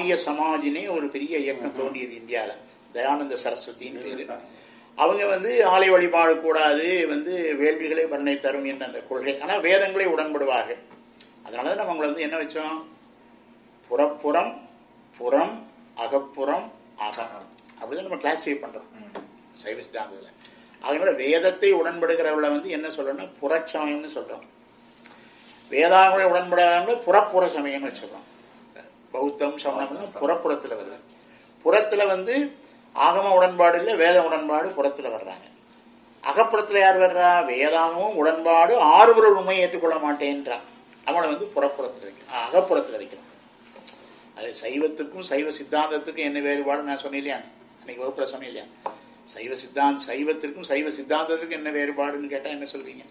ஆரிய சமாஜினே ஒரு பெரிய இயக்கம் தோன்றியது இந்தியாவில் தயானந்த சரஸ்வதின்னு பேரு அவங்க வந்து ஆலை வழிபாடு கூடாது வந்து வேள்விகளை வர்ணனை தரும் என்ற அந்த கொள்கை ஆனால் வேதங்களை உடன்படுவார்கள் அதனால தான் நம்ம அவங்களை வந்து என்ன வச்சோம் புறப்புறம் புறம் அகப்புறம் அகம் அப்படிதான் நம்ம கிளாஸிஃபை பண்றோம் சைவ சித்தாந்தத்தில் அதனால வேதத்தை உடன்படுகிறவளை வந்து என்ன சொல்றோம்னா புறச்சமயம்னு சொல்றோம் வேதாங்களை உடன்படாதவங்க புறப்புற சமயம்னு வச்சிடறோம் பௌத்தம் சமணம் புறப்புறத்தில் வருது புறத்துல வந்து ஆகம உடன்பாடு இல்லை வேத உடன்பாடு புறத்துல வர்றாங்க அகப்புறத்துல யார் வர்றா வேதாமும் உடன்பாடு ஆறுபொருள் உண்மையை ஏற்றுக்கொள்ள மாட்டேன்றான் அவனை வந்து புறப்புறத்தில் வைக்கணும் ஆ, அகப்புறத்தில் வைக்கணும் அது சைவத்துக்கும் சைவ சித்தாந்தத்துக்கும் என்ன வேறுபாடு நான் சொன்னேன் இல்லையா அன்னைக்கு வகுப்புல சொன்னேன் இல்லையா சைவ சித்தாந்த சைவத்திற்கும் சைவ சித்தாந்தத்துக்கும் என்ன வேறுபாடுன்னு கேட்டா என்ன சொல்றீங்க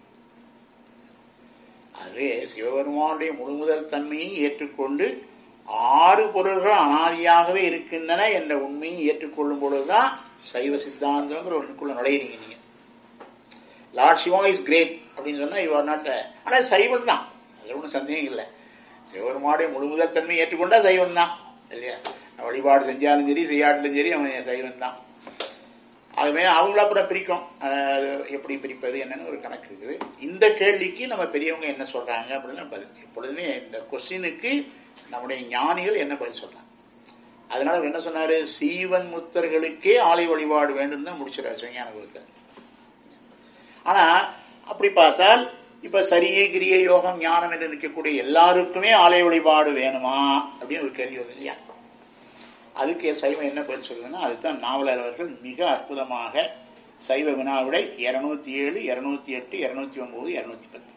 அதுவே சிவபெருமானுடைய முழுமுதல் தன்மையை ஏற்றுக்கொண்டு ஆறு பொருள்கள் அனாதியாகவே இருக்கின்றன என்ற உண்மையை ஏற்றுக்கொள்ளும் பொழுதுதான் சைவ சித்தாந்தங்கிற ஒன்றுக்குள்ள நுழையிறீங்க நீங்க லார்ட் சிவா இஸ் கிரேட் அப்படின்னு சொன்னா இவர் நாட் ஆனா சைவம் தான் அதுல ஒன்றும் சந்தேகம் இல்லை சிவபெருமானுடைய முழுமுதல் தன்மையை ஏற்றுக்கொண்டா சைவம் தான் இல்லையா வழிபாடு செஞ்சாலும் சரி செய்யாட்டிலும் சரி அவன் சைவம் தான் ஆகவே அவங்கள அப்புறம் பிரிக்கும் அஹ் அது எப்படி பிரிப்பது என்னன்னு ஒரு கணக்கு இருக்குது இந்த கேள்விக்கு நம்ம பெரியவங்க என்ன சொல்றாங்க அப்படின்னு பதில் எப்பொழுதுமே இந்த கொஸ்டினுக்கு நம்முடைய ஞானிகள் என்ன பதில் சொல்றாங்க அதனால அவர் என்ன சொன்னாரு சீவன் முத்தர்களுக்கே ஆலை வழிபாடு வேண்டும் தான் முடிச்சிடாரு சிவஞான குருத்தர் ஆனா அப்படி பார்த்தால் இப்ப சரியை கிரிய யோகம் ஞானம் என்று நிற்கக்கூடிய எல்லாருக்குமே ஆலை வழிபாடு வேணுமா அப்படின்னு ஒரு கேள்வி வருது இல்லையா அதுக்கு சைவம் என்ன பதில் சொல்லுதுன்னா அதுதான் நாவலர் அவர்கள் மிக அற்புதமாக சைவ வினாவிடை இருநூத்தி ஏழு இருநூத்தி எட்டு இருநூத்தி ஒன்பது இருநூத்தி பத்து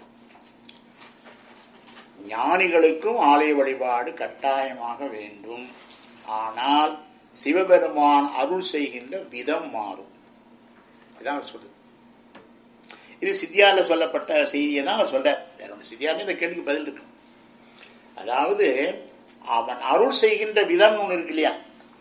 ஞானிகளுக்கும் ஆலய வழிபாடு கட்டாயமாக வேண்டும் ஆனால் சிவபெருமான் அருள் செய்கின்ற விதம் மாறும் இதான் அவர் சொல்லுது இது சித்தியார்ல சொல்லப்பட்ட செய்தியை தான் அவர் சொல்றார் வேற ஒன்று சித்தியார்ல இந்த கேள்விக்கு பதில் இருக்கு அதாவது அவன் அருள் செய்கின்ற விதம் ஒன்று இருக்கு இல்லையா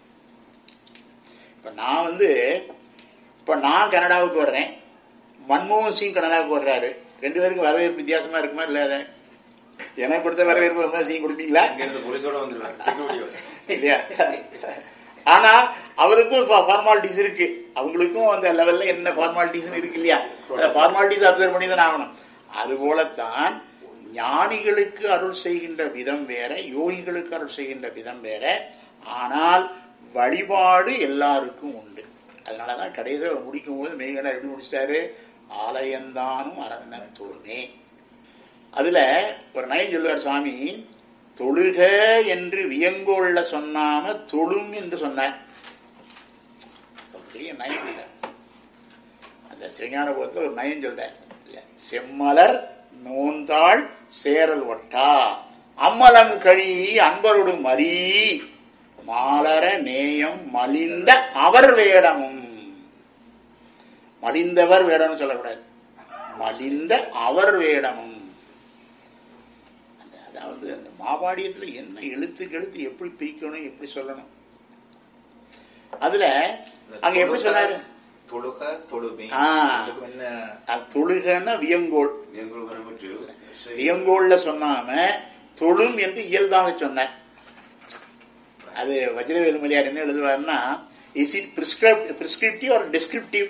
இப்ப நான் வந்து இப்ப நான் கனடாவுக்கு வர்றேன் மன்மோகன் சிங் கனடாவுக்கு வர்றாரு ரெண்டு பேருக்கும் வரவேற்பு வித்தியாசமா இருக்குமா இல்லாத எனக்கு கொடுத்த வரவேற்பு மன்மோகன் சிங் கொடுப்பீங்களா இங்கிருந்து போலீஸோட வந்துருவேன் செக்யூரிட்டியோட இல்லையா ஆனா அவருக்கும் ஃபார்மாலிட்டிஸ் இருக்கு அவங்களுக்கும் அந்த லெவல்ல என்ன ஃபார்மாலிட்டிஸ் இருக்கு இல்லையா ஃபார்மாலிட்டிஸ் அப்சர்வ் பண்ணி தான் ஆகணும் அது போலத்தான் ஞானிகளுக்கு அருள் செய்கின்ற விதம் வேற யோகிகளுக்கு அருள் செய்கின்ற விதம் வேற ஆனால் வழிபாடு எல்லாருக்கும் உண்டு அதனாலதான் கடைசியில் முடிக்கும் போது மேகனர் எப்படி முடிச்சிட்டாரு ஆலயந்தானும் அரண்மன் தோழனே அதுல ஒரு நயம் சொல்லுவார் சுவாமி தொழுக என்று வியங்கோள்ள சொன்னாம தொழும் என்று சொன்னார் ஒரு பெரிய நயம் இல்ல. அந்த சிவஞான போகத்துல ஒரு நயம் சொல்றார் இல்ல, செம்மலர் நோந்தாள் சேரல் ஒட்டா அம்மலம் கழி அன்பரோடு மறி மாலர நேயம் மலிந்த அவர் வேடமும் மலிந்தவர் வேடம்னு சொல்லக்கூடாது மலிந்த அவர் வேடமும் அந்த- அதாவது அந்த மாபாடியத்துல என்ன எழுத்துக்கு எழுத்து எப்படி பிரிக்கணும் எப்படி சொல்லணும் அதுல அங்க எப்படி சொன்னாரு தொழுக தொழுமை ஆ. இதுக்கு என்ன அது தொழுகன்னா வியங்கோள் எங்களுக்கு வரப்பட்டு வியங்கோள்ல சொன்னாம தொழும் என்று இயல்பாக சொன்னார் அது வஜ்ரவேலு மலியார் என்ன எழுதுவாருன்னா is it prescriptive or descriptive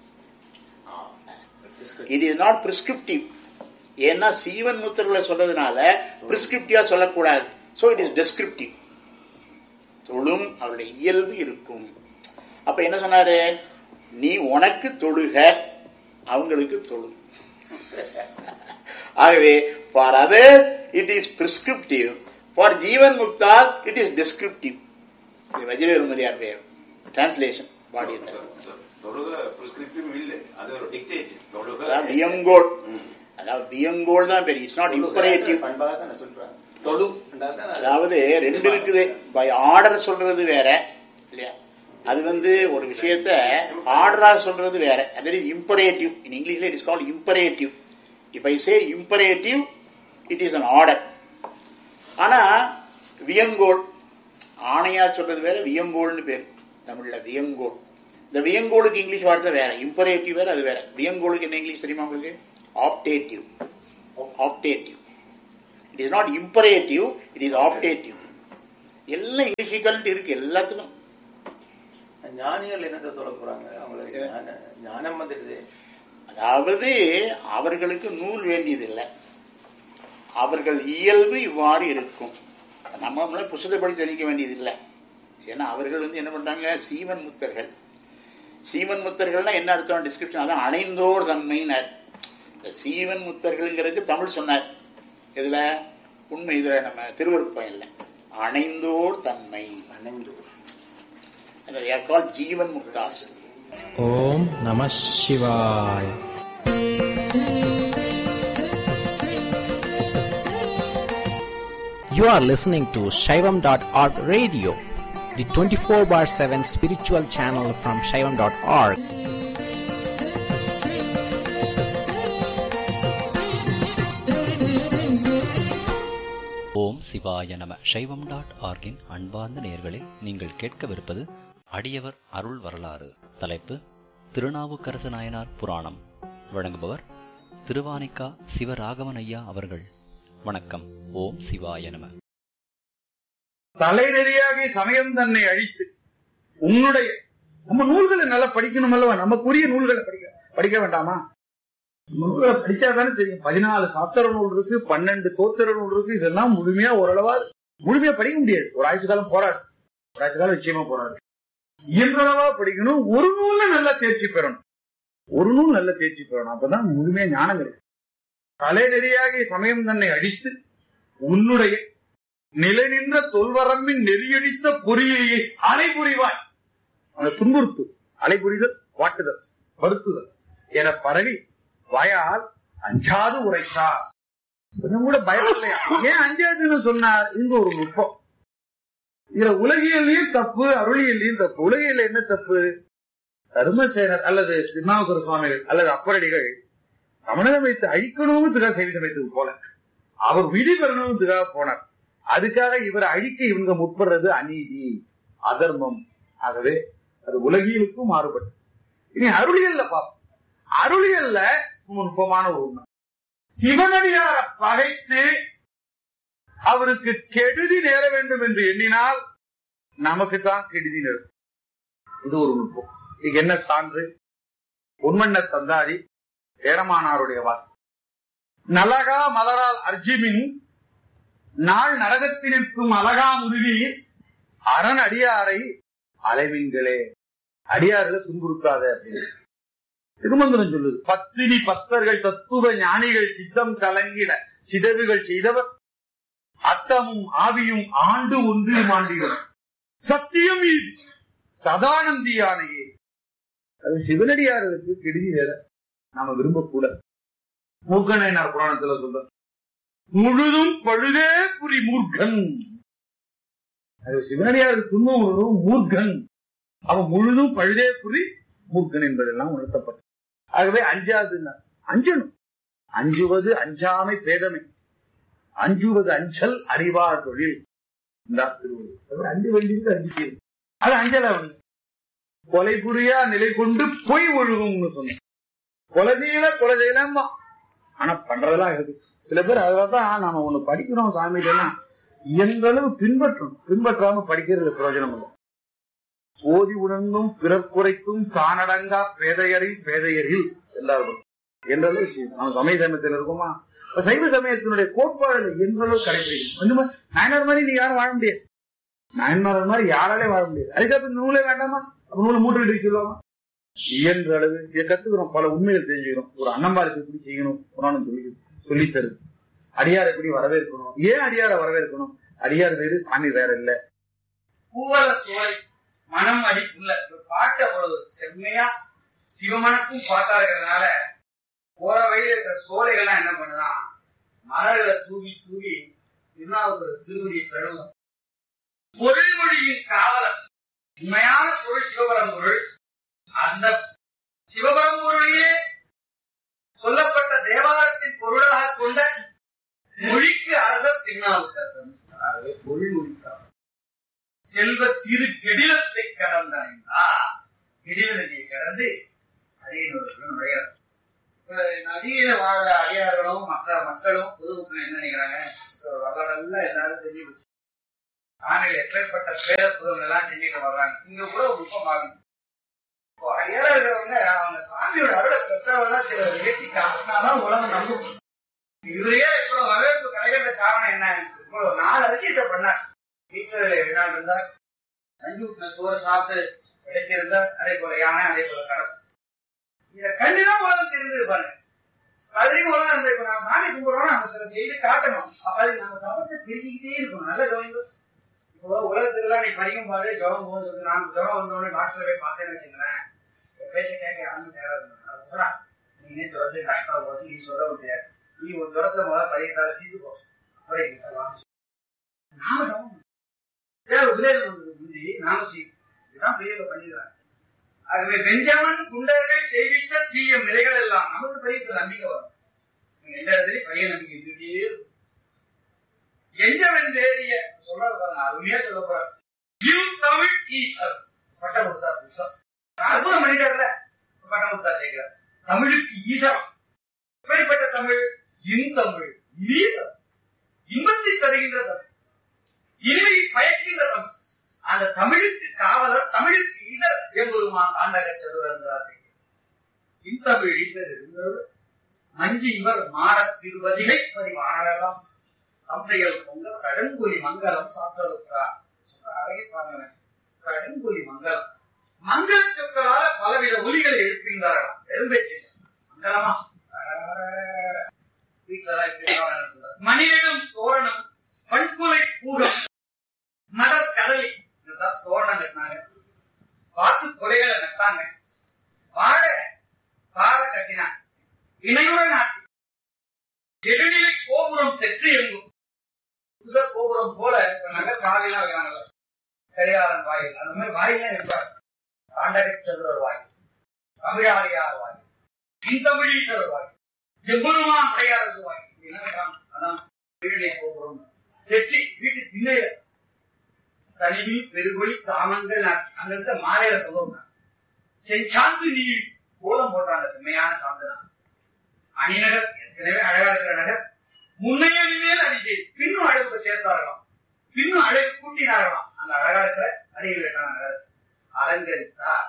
it is not prescriptive ஏன்னா சீவன் முத்திரங்களை சொல்றதுனால பிரிஸ்கிரிப்டிவா சொல்லக்கூடாது சோ இட் இஸ் டெஸ்கிரிப்டிவ் தொழும் அவருடைய இயல்பு இருக்கும் அப்ப என்ன சொன்னாரு நீ உனக்கு தொழுக அவங்களுக்கு தொழு ஆகவே for other it is prescriptive for ஜீவன் முக்தா இட் இஸ் டிஸ்கிரிப்டிவ் வஜ்ரவேல் மதியாருடைய டிரான்ஸ்லேஷன் பாடியத்தை தொழுக பிரிஸ்கிரிப்டிவ் இல்லை அது ஒரு டிக்டேட் தொழுக அதாவது வியங்கோள் ம். அதாவது வியங்கோள் தான் பெரிய இட்ஸ் நாட் இம்பரேட்டிவ் பண்பாக தான் சொல்றேன் தொழு என்றால் அதாவது ரெண்டு இருக்குது பை ஆர்டர் சொல்றது வேற இல்லையா அது வந்து ஒரு விஷயத்த ஆர்டரா சொல்றது வேற அது இஸ் இம்பரேட்டிவ் இன் இங்கிலீஷ்ல it is call imperative if I say imperative it is an order ஆனா வியங்கோள் ஆணையா சொல்றது வேற வியங்கோள்னு பேர் தமிழ்ல வியங்கோள் இந்த வியங்கோளுக்கு இங்கிலீஷ் வார்த்தை வேற இம்பரேட்டிவ் வேற அது வேற வியங்கோளுக்கு என்ன இங்கிலீஷ் தெரியுமா உங்களுக்கு optative optative it is not imperative it is optative எல்லாம் இண்டிசிகல்ட் இருக்கு எல்லாத்துக்கும் ஞானிகள் என்னத்தை சொல்ல போறாங்க அவங்களுக்கு ஞான- ஞானம் வந்துடுது அதாவது அவர்களுக்கு நூல் வேண்டியதில்லை அவர்கள் இயல்பு இவ்வாறு இருக்கும் நம்ம நம்மள புத்தகத்தை படித்து தெரிவிக்க வேண்டியதில்லை ஏன்னா அவர்கள் வந்து என்ன பண்றாங்க சீவன் முத்தர்கள் சீவன் முத்தர்கள்னா என்ன அர்த்தம் டிஸ்கிரிப்ஷன் அதான் அணைந்தோர் தன்மையினர் இந்த சீவன் முத்தர்கள்ங்கிறதுக்கு தமிழ் சொன்னார் இதுல உண்மை இதுல நம்ம திருவருப்பயன்ல அணைந்தோர் தன்மை அணைந்து கால் ஜீவன் முக்தாஸ் ஓம் நம சிவாய் You are listening to Shaivam.org radio, the 24 bar 7 spiritual channel from Shaivam.org. ஓம் சிவாய நம சைவம் டாட் ஆர்கின் அன்பார்ந்த நேயர்களே நீங்கள் கேட்கவிருப்பது அடியவர் அருள் வரலாறு தலைப்பு திருநாவுக்கரசு நாயனார் புராணம் வழங்குபவர் திருவானிக்கா சிவராகவன் ஐயா அவர்கள் வணக்கம் ஓம் சிவாய நம தலைநெறியாக சமயம் தன்னை அழித்து உன்னுடைய நம்ம நூல்களை நல்லா படிக்கணும் அல்லவா நமக்குரிய நூல்களை படிக்க படிக்க வேண்டாமா நம்ம நூல்களை படிச்சாதானே தெரியும் பதினாலு சாத்திர நூல் இருக்கு பன்னெண்டு தோத்திர நூல் இருக்கு இதெல்லாம் முழுமையா ஓரளவா முழுமையா படிக்க முடியாது ஒரு ஆயுசு காலம் போராடு ஒரு ஆயுசு காலம் நிச்சயமா போராடு இயன்றளவா படிக்கணும் ஒரு நூல்ல நல்லா தேர்ச்சி பெறணும் ஒரு நூல் நல்ல தேர்ச்சி பெறணும் அப்பதான் முழுமையா ஞானம் கிடைக்கும் தலைநெறியாக சமயம் தன்னை அழித்து உன்னுடைய நிலை நின்ற தொல்வரம்பின் நெறியடித்த பொறியிலேயே அலை புரிவாய் அவனை துன்புறுத்து அலை புரிதல் வாட்டுதல் வருத்துதல் என பரவி வாயால் அஞ்சாது உரைத்தார் கொஞ்சம் கூட பயம் இல்லையா ஏன் அஞ்சாதுன்னு சொன்னார் இங்க ஒரு நுட்பம் இதுல உலகியல்லையும் தப்பு அருளியல்லையும் தப்பு உலகியல்ல என்ன தப்பு தர்மசேனர் அல்லது திருநாவுக்கர சுவாமிகள் அல்லது அப்பரடிகள் சமணம் வைத்து அழிக்கணும்னு செய்தி சமைத்தது போல அவர் விதி பெறணும்னு போனார் அதுக்காக இவரை அழிக்க இவங்க முற்படுறது அநீதி அதர்மம் ஆகவே அது உலகியலுக்கும் மாறுபட்டு இனி அருளியல்ல பார்ப்போம் அருளியல்ல நுட்பமான ஒரு உண்மை சிவனடியார பகைத்து அவருக்கு கெடுதி நேர வேண்டும் என்று எண்ணினால் நமக்கு தான் கெடுதி நேரும் இது ஒரு நுட்பம் இதுக்கு என்ன சான்று உண்மண்ண தந்தாதி ஏரமானாருடைய வாக்கு நலகா மலரால் அர்ஜிமின் நாள் நரகத்தில் இருக்கும் அழகா முருகி அரண் அடியாரை அலைவீங்களே அடியார்களை துன்புறுத்தாத அப்படின்னு திருமந்திரம் சொல்லுது பத்தினி பக்தர்கள் தத்துவ ஞானிகள் சித்தம் கலங்கிட சிதவுகள் செய்தவர் அத்தமும் ஆவியும் ஆண்டு ஒன்று மாண்டிடும் சத்தியம் இது சதானந்தியானையே அது சிவனடியார்களுக்கு கெடுதி வேற நாம விரும்பக்கூடாது மூக்கனைனார் புராணத்துல சொல்ற முழுதும் பழுதே புரி மூர்க்கன் அது சிவனடியாருக்கு துன்பம் வரும் மூர்க்கன் அவன் முழுதும் பழுதே புரி மூர்க்கன் என்பதெல்லாம் உணர்த்தப்பட்டது ஆகவே அஞ்சாது அஞ்சணும் அஞ்சுவது அஞ்சாமை பேதமை அஞ்சுவது அஞ்சல் அறிவார் தொழில் இந்தார் திருவள்ளுவர் அஞ்சு வேண்டியது அஞ்சு அது அஞ்சல வந்து கொலை புரியா நிலை கொண்டு பொய் ஒழுகும்னு சொன்ன கொலை செய்யல கொலை செய்யலாமா ஆனா பண்றதெல்லாம் இருக்கு சில பேர் அததான் நாம ஒண்ணு படிக்கிறோம் சாமியிலாம் எந்த அளவு பின்பற்றணும் பின்பற்றாம படிக்கிறது பிரயோஜனம் இல்லை ஓதி உணர்ந்தும் பிறர் குறைத்தும் தானடங்கா பேதையரில் பேதையரில் எல்லாரும் என்றளவு செய்யணும் நம்ம சமய சமயத்தில் இருக்குமா இப்ப சைவ சமயத்தினுடைய கோட்பாடுல எந்த அளவு கடைபிடிக்கணும் கொஞ்சமா நாயனார் மாதிரி நீ யாரும் வாழ முடியாது நாயன்மார் மாதிரி யாராலே வாழ முடியாது அதுக்கப்புறம் நூலே வேண்டாமா அப்ப நூலை மூட்டு சொல்லாமா இயன்ற அளவு இதை கத்துக்கிறோம் பல உண்மைகள் தெரிஞ்சுக்கிறோம் ஒரு அன்னம்பாளுக்கு எப்படி செய்யணும் புராணம் சொல்லி சொல்லி தருது அடியார் எப்படி வரவேற்கணும் ஏன் அடியார வரவேற்கணும் அடியார் வேறு சாமி வேற இல்ல பூவல சோலை மனம் அடி புல்ல பாட்டு அவ்வளவு செம்மையா சிவமனக்கும் பாட்டா இருக்கிறதுனால போற வழியில இருக்கிற சோலைகள்லாம் என்ன பண்ணுனா மலர்களை தூவி தூவி திருநாவுக்கர் திருவடியை கழுவும் பொருள்மொழியின் காவலர் உண்மையான பொருள் சிவபரம்பொருள் அந்த சிவபரம்பொருளையே சொல்லப்பட்ட தேவாரத்தின் பொருளாக கொண்ட மொழிக்கு அரசர் திருநாவுக்கரசன் ஆகவே பொருள் மொழிக்காக செல்வ திரு கெடிலத்தை கடந்தார் கெடிலத்தை கடந்து அரியனவர்கள் நுழையார் நதியில வாழ்ற அடியார்களும் மற்ற மக்களும் பொதுமக்கள் என்ன நினைக்கிறாங்க வரலாறெல்லாம் எல்லாரும் தெரிஞ்சு வச்சு சாமிகள் எப்பேற்பட்ட பேரத்துவம் எல்லாம் செஞ்சுட்டு வர்றாங்க இங்க கூட ஒரு நுட்பம் பார்க்கணும் இப்போ அடியாரா இருக்கிறவங்க அவங்க சாமியோட அருளை பெற்றவங்க சில நிகழ்ச்சி காட்டினாதான் உலகம் நம்பும் இவரையே இப்போ வரவேற்பு கிடைக்கிற காரணம் என்ன இப்போ ஒரு நாலு அறிக்கையத்தை பண்ணார் வீட்டுல எழுநாள் இருந்தார் நஞ்சு ஊட்டின சோறு சாப்பிட்டு கிடைச்சிருந்தா அதே போல யானை அதே போல கடல் இதை கண்டுதான் உலகம் தெரிஞ்சிருப்பாங்க அதுலயும் உலகம் இருந்தா இப்ப நான் சாமி கும்பிடுறோம் நம்ம சில செய்து காட்டணும் அப்ப அது நம்ம தவத்தை பெருகிக்கிட்டே இருக்கணும் நல்ல கவனிப்பு இப்போ உலகத்துக்குலாம் நீ படிக்கும் பாடு ஜபம் போகுது நான் ஜபம் வந்தோடனே டாக்டர் போய் பார்த்தேன்னு வச்சுங்களேன் பேச கேட்க யாருமே தேவை நீ நீ ஜுரத்தை டாக்டர் போது நீ சொல்ல முடியாது நீ ஒரு ஜுரத்தை முதல்ல பதினெட்டாவது தீர்த்து போ அப்படி நாம ஜபம் தேவை விளையாடு வந்தது முந்தி நாம செய்யும் இதுதான் பெரியவங்க பண்ணிடுறாங்க ஆகவே பெஞ்சமன் குண்டர்கள் செய்வித்த தீய நிலைகள் எல்லாம் நமக்கு பெரிய நம்பிக்கை வரும் எந்த இடத்துலயும் பையன் நம்பிக்கை இருந்துட்டே இருக்கும். எஞ்சவன் தேறிய சொல்ல பாருங்க அருமையா சொல்ல போறார் இவ் தமிழ் ஈஸ்வர் பட்டம் கொடுத்தா புதுசா அற்புதம் பண்ணிட்டார்ல பட்டம் கொடுத்தா சேர்க்கிறார் தமிழுக்கு ஈஸ்வரம் எப்படிப்பட்ட தமிழ் இன்தமிழ் இனிய தமிழ் இன்பத்தை தருகின்ற தமிழ் இனிமையை பயக்கின்ற தமிழ் அந்த தமிழுக்கு காவலர் தமிழுக்கு ஈசர் எம்பெருமான் ஆண்டக சதுரங்கிறார் இன்தமிழ் ஈசர் இருந்தவர் மஞ்சி இவர் மாடத் திருவதிகை பதிவானரெல்லாம் தந்தையல் பொங்க கடுங்குலி மங்கலம் சாப்பிட்டார் அழகே பாருங்க கடுங்குலி மங்கலம் மங்கள சொற்களால பலவித ஒலிகளை எழுப்புகின்றார்களாம் பெரும்பேச்சு மங்களமா வீட்டுல மனிதனும் தோரணம் பண்புலை கூடம் மடர் கடலி இதுதான் தோரணம் கட்டினாங்க வாத்து கொலைகளை நட்டாங்க வாழை பாறை கட்டினாங்க இணையுடன் நாட்டி நெடுநிலை கோபுரம் தெற்கு எங்கும் புத கோபுரம் போல இப்ப நகர் காலையெல்லாம் வைக்கிறாங்கல்ல கரிகாலன் வாயில் அந்த மாதிரி வாயிலாம் வைப்பார் தாண்டக சதுரர் வாயில் தமிழாளியார் வாயில் இன்தமிழீஸ்வரர் வாயில் எம்பெருமான் உடையாரசு வாயில் இது என்ன வைக்கிறாங்க? அதான் நெடுநிலை கோபுரம் தெற்றி வீட்டு திண்ணையில தனிமி பெருகொழி தாமங்கள் நாட்டி அங்கிருந்த மாலையில சொல்லுவாங்க செஞ்சாந்து நீர் கோலம் போட்டாங்க செம்மையான சாந்தனா அணிநகர் ஏற்கனவே அழகா இருக்கிற நகர் முன்னைய மேல் அடி செய்து பின்னும் அழகு சேர்த்தார்களாம் பின்னும் அழகு கூட்டினார்களாம் அந்த அழகா இருக்கிற அடியில் இருக்கிற நகர் அலங்கரித்தார்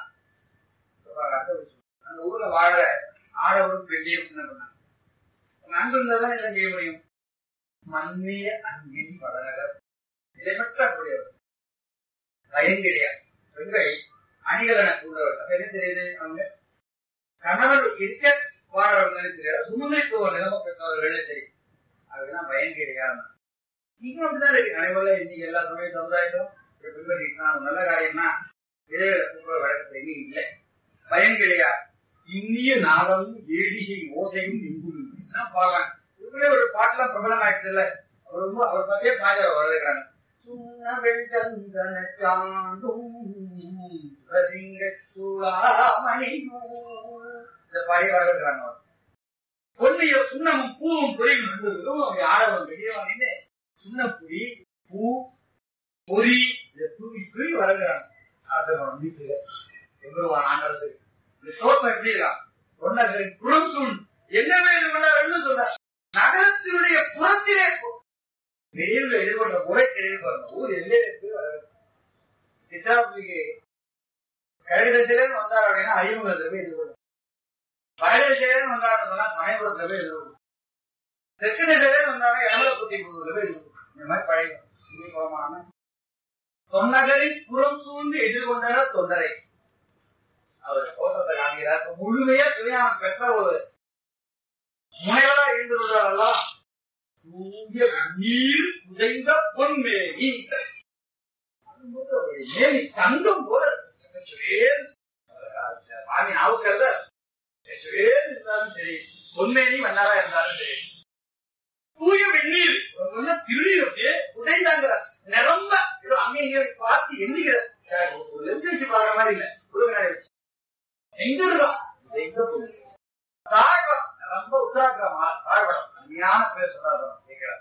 அந்த ஊர்ல வாழ ஆடவரும் பெண்ணையும் சின்ன பண்ணாங்க அன்பு இருந்தாதான் எல்லாம் செய்ய முடியும் மன்னிய அன்பின் படநகர் இதை மட்டும் அப்படியவர் பயங்கரியார் பெண்கள் அணிகலன கூடவர் அப்ப என்ன தெரியுது அவங்க கணவர் இருக்க வாழறவங்க தெரியாது சுமமைத்துவ நிலைமை பெற்றவர்களே சரி அதுதான் பயங்கரியார் நீங்க அப்படிதான் இருக்கு நடைமுறை இன்னைக்கு எல்லா சமய சமுதாயத்திலும் இதை பின்பற்றிட்டு அது நல்ல காரியம்னா விதைகளை கூப்பிட வழக்கத்துல இன்னும் இல்லை பயங்கரியார் இன்னிய நாதமும் ஏடிசை ஓசையும் இன்பும் தான் பாடுறாங்க இவங்களே ஒரு பாட்டுலாம் பிரபலம் ஆயிடுச்சு இல்ல அவர் ரொம்ப அவர் பத்தியே பாடி வரவேற்கிறாங்க சுண்ணவெள் சந்தன சாந்தும் ரதிங்க சூளாமணியும் இந்த பாடி வரவேற்கிறாங்க அவர் பொன்னிய சுண்ணமும் பூவும் பொறியும் ரெண்டு விதமும் அப்படி ஆடவன் வெளியே சுண்ணப்புரி பூ பொறி இதை தூவி தூவி வரவேற்கிறாங்க ஆசிரியர் வீட்டுல எம்பெருவான் ஆண்டரசு இந்த தோட்டம் எப்படி இருக்கான் பொன்னகரின் புறம் சூழ் என்ன வேணும் பண்ணாருன்னு சொல்ற நகரத்தினுடைய புறத்திலே போ. வெளியூர்ல எதிர்கொண்ட முறை எதிர்கொண்ட ஊர் எல்லையிலிருந்து திட்டாபுரிக்கு கிழக்கு திசையிலேருந்து வந்தார் அப்படின்னா அறிமுகத்துல போய் எதிர்கொள்ளும் வடக்கு திசையிலேருந்து வந்தாருன்னு சொன்னா சமயபுரத்துல போய் எதிர்கொள்ளும் தெற்கு திசையிலேருந்து வந்தாங்க எமலப்புத்தி புதூர்ல போய் எதிர்கொள்ளும் இந்த மாதிரி பழைய இன்னி குளமான தொன்னகரின் புறம் சூழ்ந்து எதிர்கொண்டனர் தொண்டரை அவர் தோட்டத்தை காண்கிறார் இப்ப முழுமையா சிவஞானம் பெற்ற ஒரு முனைவரா இருந்திருந்தாரல்லாம் தூய நீர் புதைந்த பொன்மேனி அதுபோல ஒரு மேனி தங்கம் போல இருக்கு. சுரேல் சாமி நாவுக்கிறத சுரேல் இருந்தாலும் சரி பொன்மேனி மன்னரா இருந்தாலும் சரி தூய வெந்நீர் ஒரு நல்ல திருநீர் அப்படியே புதைந்தாங்கிற நிரம்ப ஏதோ அங்கே இங்கே பார்த்து எண்ணுகிற ஒரு லெஞ்சு வச்சு பாக்குற மாதிரி இல்ல புதுநாடு வச்சு எங்க இருக்கோம் எங்க போகுது தாழ்வம் ரொம்ப உத்தராக்கிரமா தாழ்வடம் அருமையான பேர் சொல்றாரு கேட்கிறார்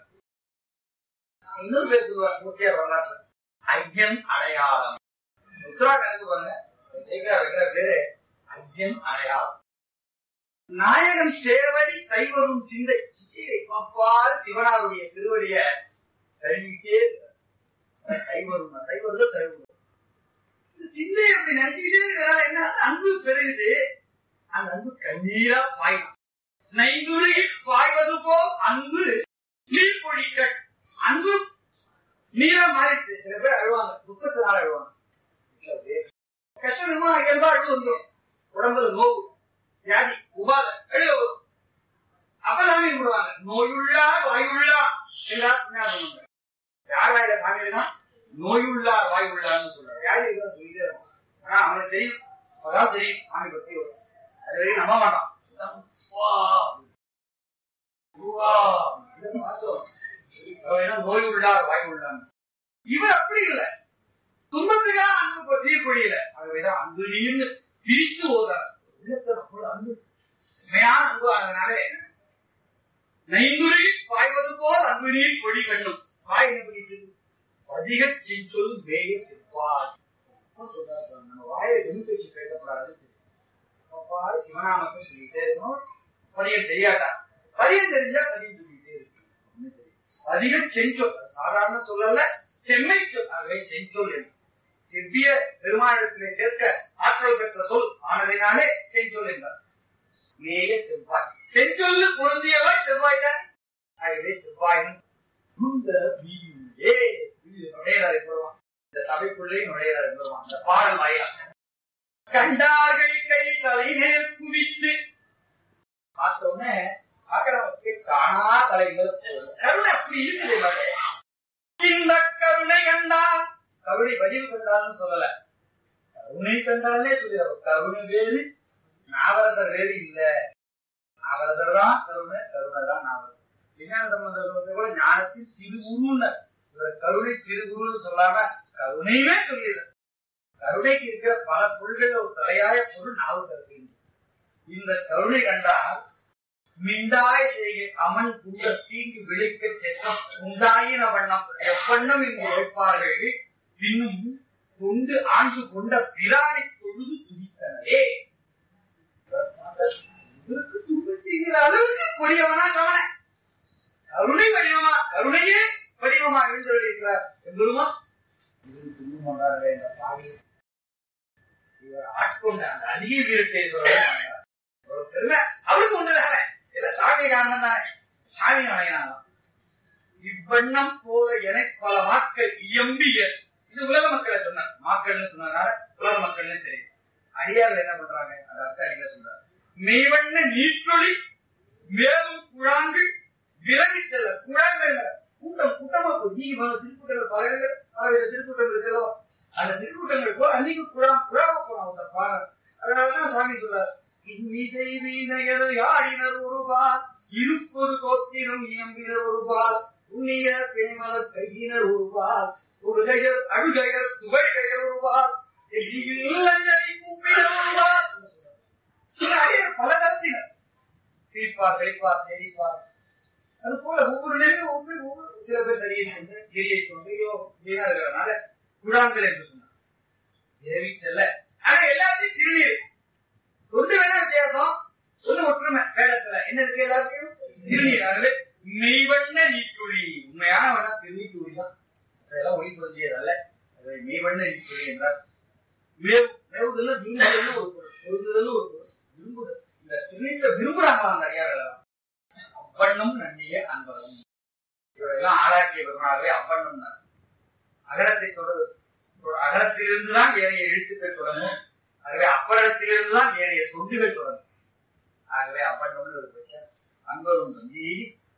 இன்னொரு பேர் சொல்லுவார் முக்கிய வரலாற்று ஐயன் அடையாளம் உத்தராகண்டுக்கு பாருங்க சீக்கிரம் வைக்கிற பேரு ஐயன் அடையாளம் நாயகன் சேவடி கைவரும் சிந்தை சிந்தையை பார்ப்பார் சிவனாருடைய திருவடிய கழுவிட்டே இருக்கிறார். கை வரும் கை வருது கை வரும் இந்த சிந்தை அப்படி நினைச்சுக்கிட்டே இருக்கிறதால என்ன அன்பு பெருகுது அந்த அன்பு கண்ணீரா பாயும் நைந்துருகி பாய்வது போல் அன்பு நீர் பொழிக்க அன்பு நீரா மாறிடுச்சு சில பேர் அழுவாங்க துக்கத்தினால அழுவாங்க கஷ்டமா இயல்பா அழுவு வந்துடும் உடம்புல நோவு வியாதி உபாதை அழுக வரும் அப்பதான் விடுவாங்க நோயுள்ளார் வாயுள்ளார் என்றால் ஞாபகம் யார் வாயில சாமி இருக்கா நோயுள்ளார் வாயுள்ளார்னு சொல்றாரு வியாதி இருக்கிறத சொல்லிட்டே இருக்கும் ஆனா அவனுக்கு தெரியும் அதான் தெரியும் சாமி பத்தி அது வரைக்கும் நம்ப மாட்டான் வா, வா, இதை பார்த்தோம். அவன் என்ன நோய் உள்ளார் வாய் உள்ளார் இவர் அப்படி இல்ல துன்பத்துக்காக அன்பு தீர் பொழியல ஆகவேதான் அன்பு நீர்னு பிரித்து ஓதார் உள்ளத்துல அவ்வளவு அன்பு உண்மையான அன்பு ஆனதுனால நைந்துருகி பாய்வது போல் அன்பு நீர் பொழி கண்ணும் வாய் என்ன பண்ணிட்டு இருக்கு? அதிக செஞ்சொல் மேய செப்பார் சொல்றாரு நம்ம வாயை வெறும் பேச்சு பேசப்படாது அப்பாரு சிவநாமத்தை சொல்லிட்டே இருக்கணும் பதியம் தெரியாட்டா பதியம் தெரிஞ்சா பதியம் சொல்லிட்டே இருக்கு ஒண்ணும் தெரியாது. அதிக செஞ்சொல் அது சாதாரண சொல்லல செம்மை சொல் ஆகவே செஞ்சொல் என்று செவ்விய பெருமானிடத்திலே சேர்க்க ஆற்றல் பெற்ற சொல் ஆனதினாலே செஞ்சொல் என்றார் மேய செவ்வாய் செஞ்சொல்லு பொருந்தியவாய் செவ்வாய் தான் ஆகவே செவ்வாய் இந்த வீதியிலே வீதியில நுழையிறாரு பெருமான் இந்த சபைக்குள்ளே நுழையிறாரு பெருமான் இந்த பாடல் வாயிலா கண்டார்கள் கை தலைநேர் குவித்து பார்த்த உடனே ஆக்கிரமத்துக்கு காணா தலைகள் கருணை அப்படி இருக்குது மகளே. இந்த கருணை கண்டா கருணை பதிவு கண்டாலும் சொல்லல கருணை கண்டாலே சொல்லிடுறோம் கருணை வேறு நாவரசர் வேறு இல்ல நாவரசர் தான் கருணை கருணை தான் நாவரசர் விஞ்ஞான சம்பந்தத்தை வந்து கூட ஞானத்தின் திருகுருன்னு இவர் கருணை திருகுருன்னு சொல்லாம கருணையுமே சொல்லிடுற கருணைக்கு இருக்கிற பல பொருள்கள் ஒரு தலையாய பொருள் நாவுக்கரசு இந்த கருணை கண்டால் மிண்டாய் செய்கை அமன் குண்ட தீங்கு விளைக்க செற்றம் உண்டாயின வண்ணம் எவ்வண்ணம் இங்கு உழைப்பார்கள் பின்னும் தொண்டு ஆண்டு கொண்ட பிராணி தொழுது துதித்தனரே இவருக்கு துன்பம் செய்கிற அளவுக்கு கொடியவனா கவன கருணை வடிவமா கருணையே வடிவமா எழுந்திருக்கிறார் எம்பெருமா இவரு துன்பம் கொண்டாடுற இந்த பாவி இவர் ஆட்கொண்ட அந்த அதிக வீரத்தை சொல்லவே மாட்டார் ஒரு பெருமை அவருக்கு ஒன்றுதானே இல்ல சாமி காரணம் தானே சாமி வணங்கினாங்க இவ்வண்ணம் போல எனக்கு பல மாக்கள் இயம்பிய இது உலக மக்களை சொன்னார் மாக்கள்னு சொன்னதுனால உலக மக்கள்னு தெரியும் அடியார்கள் என்ன பண்றாங்க அது அர்த்தம் அடிக்க சொல்றாரு மெய்வண்ண நீற்றொளி மேலும் குழாங்கு விலகி செல்ல குழாங்கள் கூட்டம் கூட்டமா போய் நீங்க மேல திருக்கூட்டங்கள் பல இடங்கள் பல வித திருக்கூட்டம் இருக்குல்லவா அந்த திருக்கூட்டங்கள் போய் அன்னைக்கு குழாம் குழாம போறான் அந்த பாறை அதனாலதான் சாமி சொல்றாரு இந்நிதை வீணையது யாழினர் ஒருபால் இருப்பொரு தோத்திரம் இயம்பினர் ஒருபால் புண்ணிய பேமலர் கையினர் ஒருபால் உருகையர் அழுகையர் துவைகையர் ஒருபால் எல்லியில் அஞ்சலி கூப்பினர் ஒருபால் இன்னும் அடியார் பல தரத்தினர் சிரிப்பார் கழிப்பார் தெரிப்பார் அது போல ஒவ்வொரு நிலையும் ஒவ்வொரு ஒவ்வொரு சில பேர் சரியை கொண்டு கிரியை கொண்டு ஐயோ இப்படியா இருக்கிறதுனால குழாங்கள் என்று சொன்னார் தேவி செல்ல ஆனா எல்லாத்தையும் திருநீர் தொண்டு வேணா வித்தியாசம் ஒண்ணு ஒற்றுமை வேடத்துல என்ன இருக்கு எல்லாத்தையும் திருநீர் ஆகவே மெய்வண்ண நீட்டுழி உண்மையான வேணா திருநீட்டுழி தான் அதெல்லாம் ஒளி பொருந்தியது அல்ல அதை மெய்வண்ண நீட்டுழி என்றார் மேவு மேவுதல்ல விரும்புதல்னு ஒரு பொருள் பொருந்துதல்னு ஒரு பொருள் விரும்புதல் இந்த திருநீட்டை விரும்புறாங்களா அந்த அடியார்கள் அவ்வண்ணம் நன்னிய அன்பரும் இவரெல்லாம் ஆராய்ச்சிய பெருமாகவே அவ்வண்ணம் தான் அகரத்தை தொடர் அகரத்திலிருந்துதான் ஏனைய எழுத்துக்கள் தொடங்கும் ஆகவே அப்பறத்திலிருந்துதான் ஏனைய தொண்டுகள் தொடங்கும் ஆகவே அவ்வண்ணம்னு ஒரு பிரச்சனை அன்பரும் தந்தி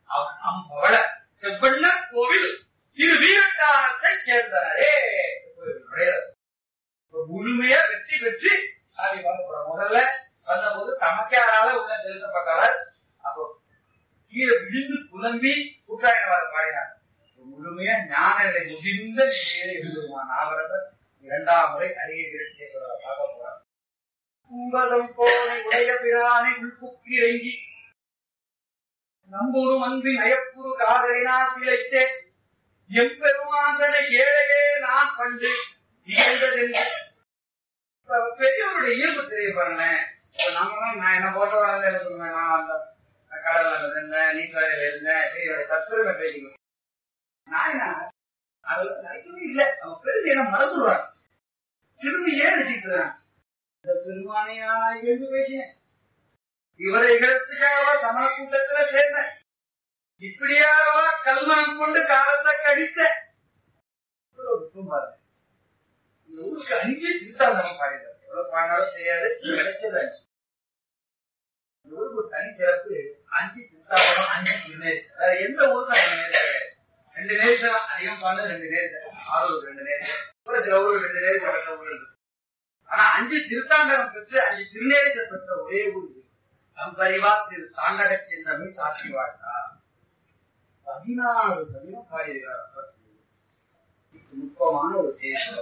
அம்பவள செவ்வண்ண கோவில் திரு வீரட்டானத்தை சேர்ந்தனரே நுழையிறது இப்ப முழுமையா வெற்றி பெற்று சாமி வாங்க போற முதல்ல வந்தபோது தமக்கையாரால உள்ள செலுத்தப்பட்டவர் அப்போ கீழே விழுந்து புலம்பி கூட்டாயினவார் பாடினார் இப்ப முழுமையா ஞான நிலை முதிர்ந்த நிலையில எழுதுவான் நாவரசர் இரண்டாம் முறை அருகே வீரட்டேஸ்வரர் பார்க்க போறார் கும்பதம் போனை உடைய பிரானை உள்புக்கி இறங்கி நம்பூரும் அன்பின் அயப்புரு காதலினால் திளைத்தே எம்பெருமாந்தனை ஏழையே நான் கண்டு இயந்ததென்று இப்ப பெரியவருடைய இயல்பு தெரிய பாருங்களேன் இப்ப நம்மலாம் நான் என்ன போட்ட வளர்ந்து என்ன சொல்லுவேன் நான் அந்த கடல்ல இருந்தேன் நீட்டாரில இருந்தேன் பெரியவருடைய தத்துவமை பேசிக்கணும் நான் என்ன அதெல்லாம் நினைக்கவே இல்லை அவன் பெருமை என்ன மறந்துடுவாங்க சிறுமியே நினைச்சிட்டு இருக்காங்க இந்த பெருமானையா எழுந்து பேசினேன் இவரை இகழத்துக்காகவா சமண கூட்டத்துல சேர்ந்தேன் இப்படியாகவா கல்மனம் கொண்டு காலத்தை கழித்த இவ்வளவு துக்கம் பாருங்க. இந்த ஊருக்கு அஞ்சு திருத்தாந்தரம் பாடினார் எவ்வளவு பாடினாலும் தெரியாது கிடைச்சது அஞ்சு இந்த ஊருக்கு ஒரு தனி சிறப்பு அஞ்சு திருத்தாந்தரம் அஞ்சு திருநேசம் வேற எந்த ஊருக்கும் அஞ்சு நேரம் கிடையாது ரெண்டு நேரம் அதிகம் பாடு ரெண்டு நேரம் ஆறு ரெண்டு நேரம் கூட சில ஊர்கள் ரெண்டு நேரம் பெற்ற ஊர்கள் இருக்கு. ஆனா அஞ்சு திருத்தாண்டகம் பெற்று அஞ்சு திருநேரத்தை பெற்ற ஒரே ஊர் இது. அம்பரிவா திரு தாண்டக சென்றமை சாட்சி வாழ்த்தா பதினாறு பதினம் பாடியிருக்கிறார் அப்பர். இது நுட்பமான ஒரு செய்தி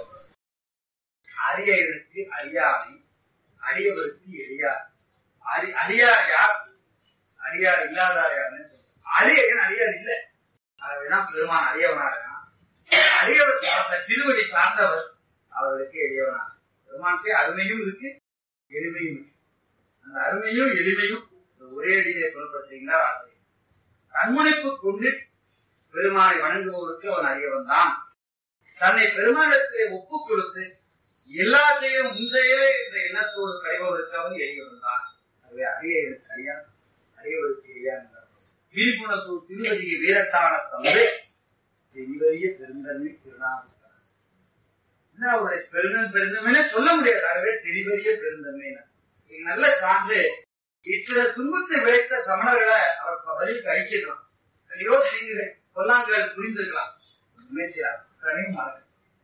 அரியவருக்கு அறியாமை அடியவருக்கு எளியார் அரி அடியார் யார் அடியார் இல்லாதார் யாருன்னு சொல்றார். அரியன் அடியார் இல்லை ஆகவேதான் பெருமான் அரியவனா இருக்கான் அரியவர் அந்த திருவடி சார்ந்தவர் அவர்களுக்கு எளியவனா பெருமானுக்கு அருமையும் இருக்கு எளிமையும் இருக்கு அந்த அருமையும் எளிமையும் இந்த ஒரே அடியிலே புலப்படுத்துகிறார் ஆசிரியர் கண்முனைப்பு கொண்டு பெருமானை வணங்குபவருக்கு அவன் அறியவன் தான் தன்னை பெருமானத்திலே ஒப்புக் கொடுத்து எல்லாத்தையும் முந்தையிலே இந்த எண்ணத்தோடு கடைபவருக்கு அவன் எளியவன் தான் அதுவே அரியவருக்கு அறியா அரியவருக்கு எளியா என்றார் விழிப்புணர்வு திருவதியை வீரத்தான தந்தை தெளிவறிய பெருந்தன்மை திருநாவுக்கரசு என்ன அவருடைய பெருந்தன் பெருந்தன்மைனே சொல்ல முடியாது ஆகவே தெளிவறிய பெருந்தன்மை இது நல்ல சான்று இத்தனை துன்பத்தை விளைத்த சமணர்களை அவர் பதில் கழிச்சிடலாம் எதையோ செய்யுங்க கொல்லாங்கள் புரிந்திருக்கலாம் உண்மையார் தனியும் மறக்க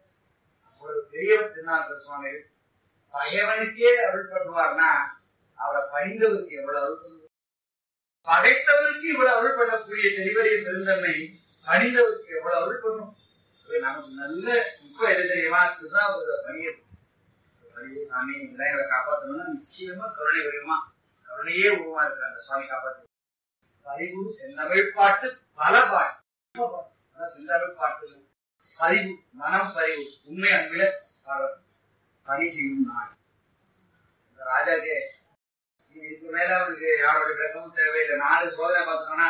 ஒரு பெரியவர் திருநாவுக்கர சுவாமி பகைவனுக்கே அருள் பண்ணுவார்னா அவரை பணிந்தவருக்கு எவ்வளவு அருள் பண்ணுவார் பகைத்தவருக்கு இவ்வளவு அருள் பண்ணக்கூடிய தெளிவறிய பெருந்தன்மை பணிந்தவருக்கு எவ்வளவு அருள் பண்ணும் அது நமக்கு நல்ல இப்ப எது தெரியுமா இதுதான் ஒரு பணியை பணியை சாமி இதெல்லாம் இவரை காப்பாற்றணும்னா நிச்சயமா கருணை வருமா கருணையே உருவமா இருக்கிற அந்த சுவாமி காப்பாற்று பரிவு செந்தமிழ் பாட்டு பல பாட்டு ரொம்ப பாட்டு. அதான் செந்தமிழ் பாட்டு பரிவு மனம் பரிவு உண்மை அன்பில அவர் பணி செய்யும் நாள் இந்த ராஜாக்கே இதுக்கு மேல அவருக்கு யாரோட விளக்கமும் தேவையில்லை நாலு சோதனை பார்த்துட்டோம்னா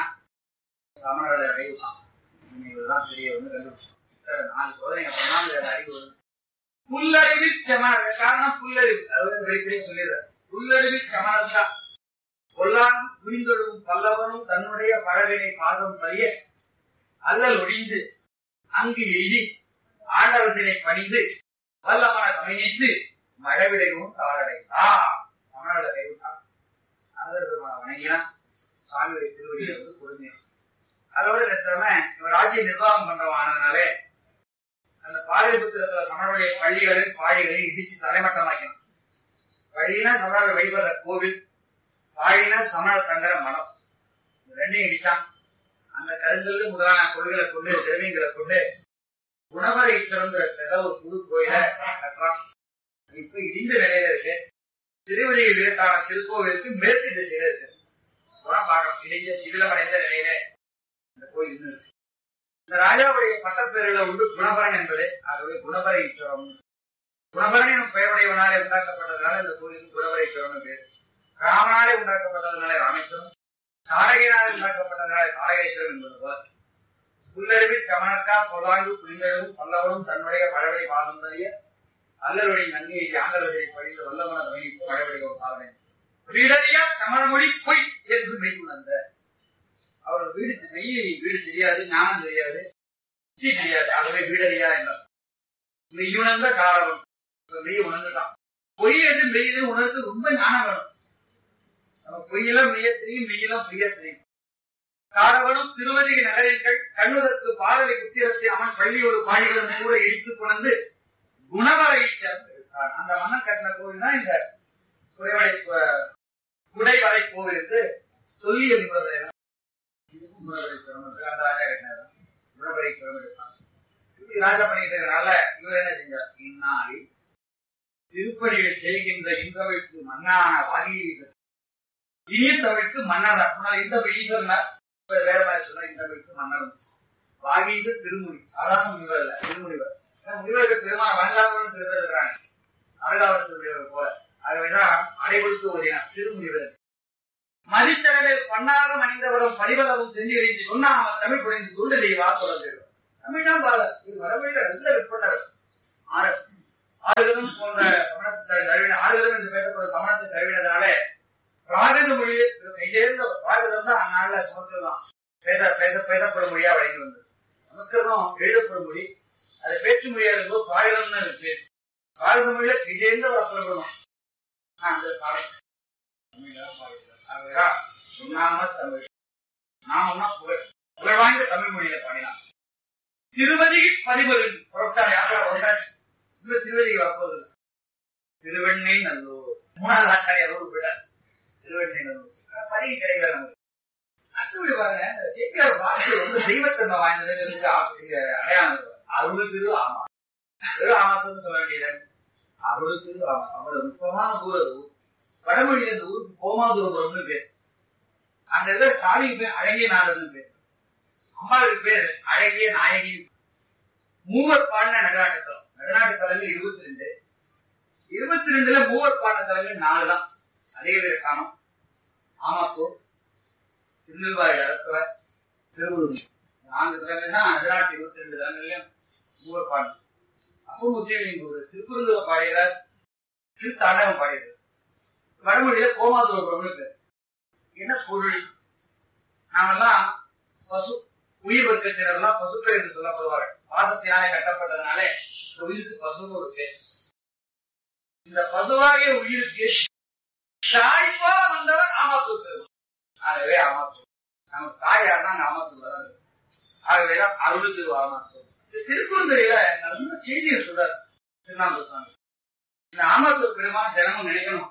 சமணரோட அறிவு தான் இதுதான் தெரிய வந்து கண்டுபிடிச்சோம் நாலு சோதனை பண்ணாலும் வேற அறிவு வரும் புல்லறிவு சமணம் காரணம் புல்லறிவு அது வந்து வெளிப்படையா சொல்லிடுறாரு புல்லறிவு சமணம் தான் கொல்லாங்கு புரிந்தொழும் பல்லவனும் தன்னுடைய பழவினை பாதம் பறிய அல்லல் ஒழிந்து அங்கு எய்தி ஆண்டரசினை பணிந்து வல்லவன கவனித்து மழவிடையும் தாரடைந்தா சமணர்களை கைவிட்டான் அரசர் பெருமானை வணங்கினான் சாமியுடைய திருவடியை வந்து கொடுந்தேன் அதோட நிறுத்தாம இவன் ராஜ்ய நிர்வாகம் பண்றவன் ஆனதுனாலே அந்த பாலிபுத்திரத்துல சமணருடைய பள்ளிகளின் பாழிகளையும் இடிச்சு தலைமட்டமாக்கணும் பள்ளினா சமணர் வழிபடுற கோவில் பாழினா சமண தங்கர மடம் இந்த ரெண்டையும் இடிச்சான் அந்த கருங்கல்லு முதலான பொருள்களை கொண்டு திரவியங்களை கொண்டு குணவரை திறந்த ஒரு புது கோயில கட்டுறான் இப்ப இடிந்த நிலையில இருக்கு திருவதியில் வீரத்தான திருக்கோவிலுக்கு மேற்கு திசையில இருக்கு அதான் பார்க்கணும் இடிஞ்ச சிதிலமடைந்த நிலையில இந்த கோயில் இன்னும் இருக்கு இந்த ராஜாவுடைய பட்டப்பேரில் உண்டு குணபரன் என்பது ஆகவே குணபர ஈஸ்வரம் குணபரன் எனும் பெயருடையவனாலே உண்டாக்கப்பட்டதுனால இந்த கோயிலுக்கு குணபர ஈஸ்வரம் பேர் ராமனாலே உண்டாக்கப்பட்டதுனால ராமேஸ்வரம் தாடகையினாலே உண்டாக்கப்பட்டதுனால தாடகேஸ்வரம் என்பது போல புல்லறிவில் சமணக்கா பொல்லாங்கு புலிந்தழும் பல்லவரும் தன்னுடைய பழவழி பாதம் தறிய அல்லருடைய நன்மையை ஆண்டவர்களை பழிந்து வல்லவன வகிப்பு பழவழி ஒரு சாதனை வீடறியா சமணமொழி பொய் என்று மெய் உணர்ந்த அவர் வீடு மெய் வீடு தெரியாது ஞானம் தெரியாது புத்தி தெரியாது ஆகவே வீடறியா என்றார் மெய் உணர்ந்த காரணம் இப்ப மெய் உணர்ந்துட்டான் பொய் எது மெய் எது உணர்ந்து ரொம்ப ஞானம் வேணும் நம்ம பொய்யெல்லாம் மெய்ய தெரியும் மெய்யெல்லாம் பொய்ய தெரியும் காரவனும் திருவதி நகரின்கள் கண்ணுதற்கு பாரதி புத்திரத்தை அவன் பள்ளியோடு பாடிகளும் கூட இடித்துக் கொண்டு குணவரை சேர்ந்திருக்கான் அந்த மன்னன் கட்டின கோவில் தான் இந்த குறைவடை குடைவரை கோவில் என்று சொல்லி என்பதை குணவரை சிரமம் அந்த ராஜா கட்டினார் குணவரை சிரமம் எடுத்தான் இப்படி ராஜா பண்ணிக்கிறதுனால இவர் என்ன செஞ்சார் இந்நாளி திருப்பணிகள் செய்கின்ற இன்றவைக்கு மன்னான வாகியை இனிய தமிழுக்கு மன்னர் அப்படின்னா இந்த ஈஸ்வரனார் இப்ப வேற மாதிரி சொன்னா இந்த தமிழுக்கு மன்னர் வாகீச திருமுனி சாதாரண முனிவர் இல்ல திருமுனிவர் ஏன்னா முனிவர்கள் பெருமான வழங்காதவன் சில பேர் இருக்கிறாங்க அழகாவன் முனிவர் போல ஆகவேதான் அடைபடுத்து ஓடினார் திருமுனிவர் மதித்தரவில் பண்ணாக மணிந்தவரும் பரிவலவும் செஞ்சு சொன்னா அவன் தமிழ் புரிந்து துண்டு தெய்வா சொல்ல தமிழ் தான் பாரத இது வடமொழியில நல்ல விற்பனர் ஆறு ஆறுகளும் போன்ற தமிழத்தை தழுவின ஆறுகளும் என்று பேசப்படும் தமிழத்தை தழுவினதால பிராகிருத மொழி கைதேர்ந்த பிராகிருதம் தான் அந்நாள்ல சமஸ்கிருதம் பேச பேச பேசப்படும் மொழியா வழங்கி வந்தது சமஸ்கிருதம் எழுதப்படும் மொழி அது பேச்சு மொழியா இருக்கும்போது பிராகிருதம்னு அது பேர் பிராகிருத மொழியில கைதேர்ந்த ஒரு அப்புறம் அந்த காலம் தமிழ்தான் பாடியிருக்கார். ஆகவேதான் உண்ணாம தமிழ் நாமம்னா புகழ் புகழ் வாய்ந்த தமிழ் மொழியில பாடினான் திருவதி பதிவரு புறப்பட்டா யாரா வந்தார் இந்த திருவதி வரப்போகுது திருவெண்ணை நல்லூர் மூணாவது ஆச்சாரியார் ஊர் போயிட்டார் திருவெண்ணை நல்லூர் ஆனா பதிவு கிடைக்கல நமக்கு அடுத்தபடி பாருங்க இந்த சேக்கியார் வாக்கு வந்து தெய்வத்தன்மை வாய்ந்ததுங்கிறதுக்கு ஆ- இங்க அடையாளம் இருக்கு. அருள் திரு ஆமா திரு ஆமாத்துன்னு சொல்ல வேண்டியது அருள் திரு ஆமா அவ்வளவு நுட்பமான ஊர் அது வடமொழியில இந்த ஊருக்கு கோமாதுரபுரம்னு பேர் அங்க இருக்கிற சாமிக்கு பேர் அழகிய நாதர்னு பேர் அம்பாளுக்கு பேர் அழகிய நாயகி மூவர் பாடின நடுநாட்டுத்தலம் நடுநாட்டு தலங்கள் இருபத்தி ரெண்டு இருபத்தி ரெண்டுல மூவர் பாடின தலங்கள் நாலு தான் அதிக பேர் காணும் ஆமாத்தூர் திருநெல்வாய் அறத்துவ திருவள்ளூர் நான்கு தலங்கள் தான் நடுநாட்டு இருபத்தி ரெண்டு தலங்கள்லயும் மூவர் பாடின அப்போ முத்தியலிங்க ஒரு திருக்குறந்துவ பாடியவர் திருத்தாண்டவம் பாடியவர் வடமொழியில கோமாதுரபுரம்னு பேர் என்ன பொருள் நாமெல்லாம் பசு உயிர் வர்க்கத்தினரெல்லாம் பசுக்கள் என்று சொல்லப்படுவார்கள் பாசத்தினாலே கட்டப்பட்டதுனால இந்த உயிருக்கு பசுன்னு ஒரு பேர் இந்த பசுவாகிய உயிருக்கு தாய்ப்பா வந்தவர் ஆமாத்தூர் பெருமாள் ஆகவே ஆமாத்தூர் நம்ம தாய் யாருன்னா அங்க ஆமாத்தூர் வராது ஆகவே தான் அருள் திரு ஆமாத்தூர் இந்த திருக்குறந்தையில நல்ல செய்தியை சொல்றார் திருநாமூர் சுவாமி இந்த ஆமாத்தூர் பெருமாள் தினமும் நினைக்கணும்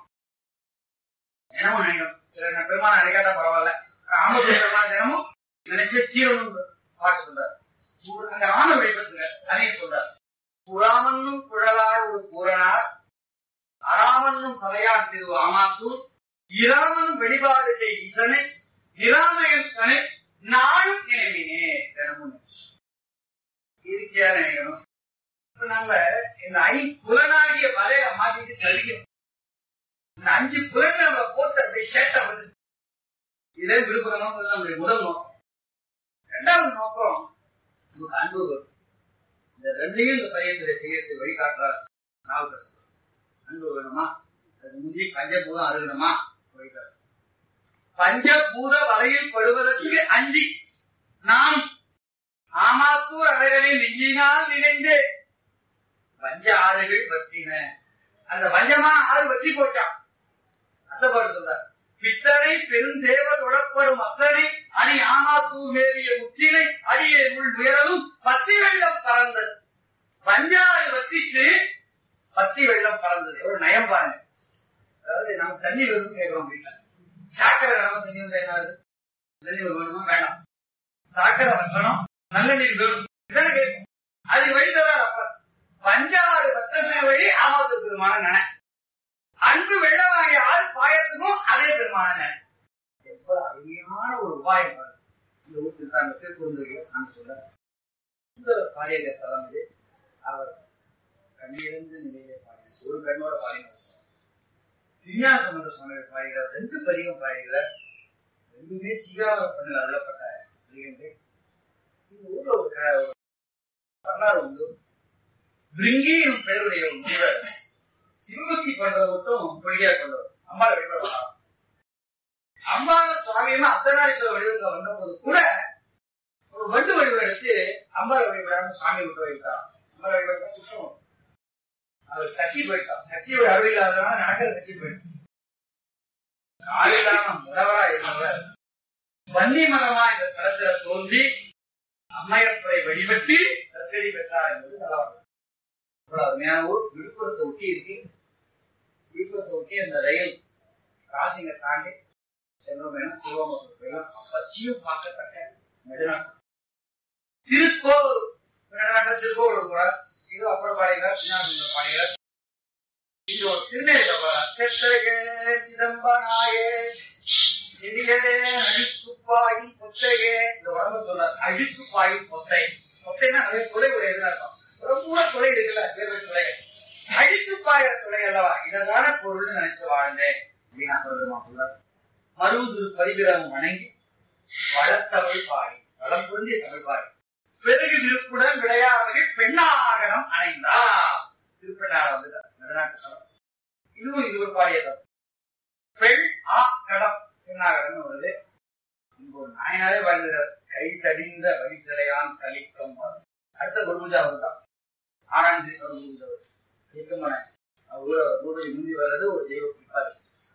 தினமும் நினைக்கணும் சில பெருமாள் நினைக்காட்டா பரவாயில்ல ஆமாத்தூர் பெருமாள் தினமும் நினைச்சு தீரணும் பாட்டு சொல்றார் அங்க ஆன வழிபடுத்துங்க அதையும் சொல்றார் புறாமன்னும் குழலார் ஒரு பூரணார் அராமன்னும் சதையார் திரு ஆமாத்தூர் இராமனும் வெளிப்பாடு செய் இசனை நிராமயன் தனை நானும் நினைவினே தினமும் இருக்கியா நினைக்கணும் இப்ப நம்ம இந்த ஐ புலனாகிய வலையில மாட்டிட்டு கழிக்கணும் இந்த அஞ்சு புலன் நம்ம போட்டு அப்படியே சேட்டை வந்து இதே விழுப்புரம் நம்முடைய முதல் நோக்கம் இரண்டாவது நோக்கம் நமக்கு அன்பு வரும். இந்த ரெண்டையும் இந்த பையத்தில் செய்யறதுக்கு வழிகாட்டுறார் நாவுக்கரசர் அன்பு வேணுமா அது முந்தி பஞ்சபூதம் அருகணுமா வழிகாட்டு பஞ்சபூத வலையில் படுவதற்கு அஞ்சி நாம் ஆமாத்தூர் அழகனை நெஞ்சினால் நினைந்து பஞ்ச ஆறுகள் பற்றின அந்த பஞ்சமான ஆறு வற்றி போச்சான் அந்த பாட்டு சொல்றார் பித்தனை பெருந்தேவ தொடப்படும் அத்தனை அணி ஆமாத்தூர் மேவிய முத்தினை அடியே உள் உயரலும் பத்தி வெள்ளம் பறந்தது பஞ்சாறு வத்திட்டு பத்தி வெள்ளம் பறந்தது ஒரு நயம் பாருங்க அதாவது நம்ம தண்ணி வேணும்னு கேட்கிறோம் வீட்டுல சாக்கடை நம்ம தண்ணி வந்தா என்ன ஆகுது? தண்ணி வேணுமா வேண்டாம் சாக்கடை வைக்கணும் நல்ல நீர் வேணும் இதானே கேட்கும் அது வழிதான் அப்ப பஞ்சாறு வத்தனை வழி ஆமாத்தூர் பெருமான நினை அன்பு வெள்ளமாகிய ஆள் பாயத்துக்கும் அதே பெருமான எவ்வளவு அருமையான ஒரு உபாயம் பாருங்க. இந்த ஊருக்கு தான் அந்த திருக்குறந்தைகளை சாமி சொல்ற இந்த பாடிய தலம் இது அவர் கண்ணிலிருந்து நிலையிலே பாடினார் ஒரு கண்ணோட பாடினார் விஞ்ஞான சம்பந்த சுவாமிகள் பாடுகிறார் ரெண்டு பதிகம் பாடுகிறார் ரெண்டுமே சீகார பண்ணில் அருளப்பட்ட பதிகங்கள் இந்த ஊர்ல ஒரு க- ஒரு வரலாறு உண்டு பிரிங்கி எனும் பெயருடைய ஒரு முனிவர் சிவபக்தி பண்றதை மட்டும் பொய்யா கொண்டவர் அம்பாள் வழிபடலாம் அம்பாள் சுவாமியுமா அர்த்தநாரீஸ்வரர் வடிவத்தில் வந்த போது கூட ஒரு வண்டு வடிவம் எடுத்து அம்பாள் வழிபடாம சாமி விட்டு வைத்தார் அம்பாள் வழிபட்டா குற்றம் அவர் சக்தி போயிட்டான் சக்தியோட அருள் இல்லாதவங்க நடக்கிற சக்தி போயிட்டான் கால் இல்லாம முதவரா இருந்தவர் வன்னி மரமா இந்த தளத்துல தோன்றி அம்மையப்பரை வழிபட்டு தற்கதி பெற்றார் என்பது நலவாழ்வு இவ்வளவு அருமையான ஊர் விழுப்புரத்தை ஒட்டி இருக்கு விழுப்புரத்தை ஒட்டி அந்த ரயில் கிராசிங்க தாண்டி செல்வம் என திருவாமூர் போயிடலாம் அப்பச்சியும் பார்க்கத்தக்க நெடுநாட்டு திருக்கோவில் நெடுநாட்ட திருக்கோவில் கூட இது அப்புறம் பாடுகிறார் சின்னாசுந்தர் பாடுகிறார் இது ஒரு திருநெல்வேலியில போறார் செத்தகே சிதம்பனாயே செடிகளே அழித்துப்பாயும் பொத்தையே இந்த உடம்பு சொல்றார் அழித்துப்பாயும் பொத்தை பொத்தைன்னா நிறைய துளை உடையதுன்னு அர்த்தம் ரொம்ப துளை இருக்குல்ல வேறு துளை அழித்துப்பாய துளை அல்லவா இததான பொருள்னு நினைச்சு வாழ்ந்தேன் அப்படின்னு அப்பொழுதுமா சொல்றார் மருவதிரு பரிபிரமம் வணங்கி வளர்த்தமிழ் பாடி வளம் பொருந்திய தமிழ் பாடி பெருகு விருப்புடன் விளையாடுகள் பெண்ணாகரம் அணைந்தார் திருப்பெண்ணாக வந்து நடுநாட்டு இதுவும் இது ஒரு பாடிய தப்பு பெண் ஆ கடம் பெண்ணாகரம் வருது இங்க ஒரு நாயனாரே வாழ்கிறார் கை தடிந்த வழிசிலையான் கலிக்கம் அடுத்த குருபூஜா அவர்தான் ஆறாம் தேதி குருபூஜா இயக்கமான அவர் ரூபாய் முந்தி வர்றது ஒரு தெய்வ குறிப்பாரு